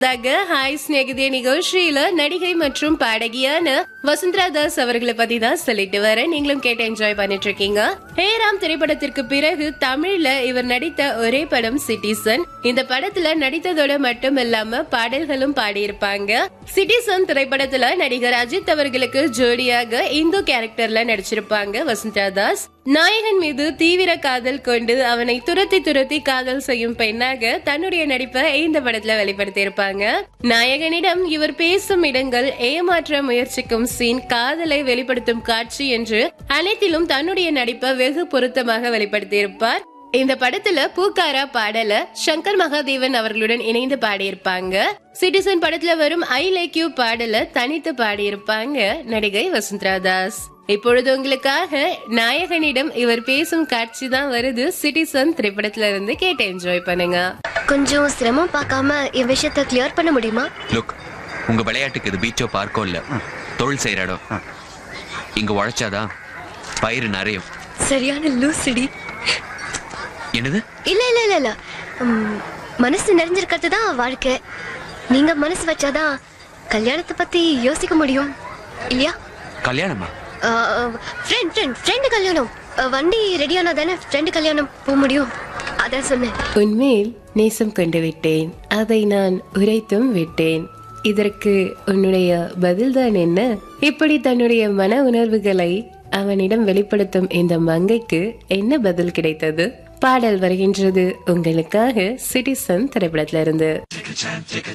தக ஹாய் ஸ்நேகிதே நிகழ்ச்சியில நடிகை மற்றும் பாடகியான வசுந்தரா தாஸ் அவர்களை பத்தி தான் சொல்லிட்டு வரேன் நீங்களும் கேட்டு என்ஜாய் பண்ணிட்டு இருக்கீங்க ஹேராம் திரைப்படத்திற்கு பிறகு தமிழ்ல இவர் நடித்த ஒரே படம் சிட்டிசன் இந்த படத்துல நடித்ததோட மட்டும் இல்லாம பாடல்களும் பாடியிருப்பாங்க சிட்டிசன் திரைப்படத்துல நடிகர் அஜித் அவர்களுக்கு ஜோடியாக இந்து கேரக்டர்ல நடிச்சிருப்பாங்க வசுந்தரா தாஸ் நாயகன் மீது தீவிர காதல் கொண்டு அவனை துரத்தி துரத்தி காதல் செய்யும் பெண்ணாக தன்னுடைய நடிப்பை இந்த படத்துல வெளிப்படுத்தியிருப்பாங்க நாயகனிடம் இவர் பேசும் இடங்கள் ஏமாற்ற முயற்சிக்கும் சீன் காதலை வெளிப்படுத்தும் காட்சி என்று அனைத்திலும் தன்னுடைய நடிப்பை வெகு பொருத்தமாக வெளிப்படுத்தியிருப்பார் இந்த படத்துல பூக்காரா பாடல சங்கர் மகாதேவன் அவர்களுடன் இணைந்து பாடியிருப்பாங்க சிட்டிசன் படத்துல வரும் ஐ லைக் யூ பாடல தனித்து பாடியிருப்பாங்க நடிகை வசுந்தரா தாஸ் இப்பொழுது உங்களுக்காக நாயகனிடம் இவர் பேசும் காட்சி தான் வருது சிட்டிசன் திரைப்படத்துல இருந்து கேட்டு என்ஜாய் பண்ணுங்க கொஞ்சம் சிரமம் பார்க்காம என் விஷயத்த கிளியர் பண்ண முடியுமா லுக் உங்க விளையாட்டுக்கு இது பீச்சோ பார்க்கோ இல்ல தொழில் செய்யற இடம் இங்க உழைச்சாதான் பயிர் நிறையும் சரியான லூசிடி என்னது இல்ல இல்ல இல்ல இல்ல உம், மனசு நிறைஞ்சிருக்கிறது தான் வாழ்க்கை நீங்க மனசு வச்சாதான் கல்யாணத்தை பத்தி யோசிக்க முடியும் இல்லையா கல்யாணமா ஃப்ரெண்ட் ஃப்ரெண்ட் ஃப்ரெண்டு கல்யாணம் அஹ், வண்டி ரெடியானா தானே ஃப்ரெண்டு கல்யாணம் போக முடியும் அதான் சொன்னேன் உன்மேல் நேசம் கொண்டு விட்டேன் அதை நான் உரைத்தும் விட்டேன் இதற்கு உன்னுடைய பதில்தான் என்ன இப்படி தன்னுடைய மன உணர்வுகளை அவனிடம் வெளிப்படுத்தும் இந்த மங்கைக்கு என்ன பதில் கிடைத்தது பாடல் வருகின்றது உங்களுக்காக சிட்டிசன் திரைப்படத்திலிருந்து